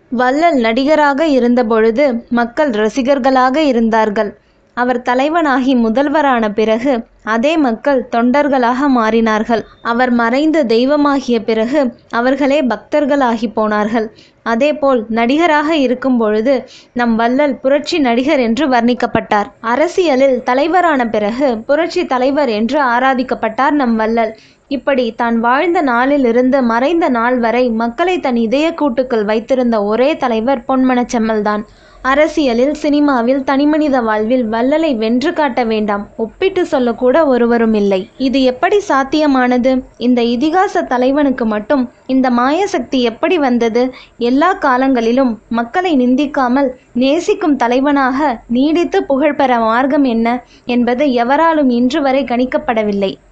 வள்ளல் நடிகராக இருந்தபொழுது மக்கள் ரசிகர்களாக இருந்தார்கள் அவர் தலைவனாகி முதல்வரான பிறகு அதே மக்கள் தொண்டர்களாக மாறினார்கள் அவர் மறைந்து தெய்வமாகிய பிறகு அவர்களே பக்தர்களாகி போனார்கள் அதேபோல் நடிகராக இருக்கும் பொழுது நம் வள்ளல் புரட்சி நடிகர் என்று வர்ணிக்கப்பட்டார் அரசியலில் தலைவரான பிறகு புரட்சி தலைவர் என்று ஆராதிக்கப்பட்டார் நம் வள்ளல் இப்படி தான் வாழ்ந்த நாளிலிருந்து மறைந்த நாள் வரை மக்களை தன் இதய கூட்டுக்குள் வைத்திருந்த ஒரே தலைவர் பொன்மனச் செம்மல்தான் அரசியலில் சினிமாவில் தனிமனித வாழ்வில் வள்ளலை வென்று காட்ட வேண்டாம் ஒப்பிட்டு சொல்லக்கூட ஒருவரும் இல்லை இது எப்படி சாத்தியமானது இந்த இதிகாச தலைவனுக்கு மட்டும் இந்த மாயசக்தி எப்படி வந்தது எல்லா காலங்களிலும் மக்களை நிந்திக்காமல் நேசிக்கும் தலைவனாக நீடித்து புகழ் பெற மார்க்கம் என்ன என்பது எவராலும் இன்று வரை கணிக்கப்படவில்லை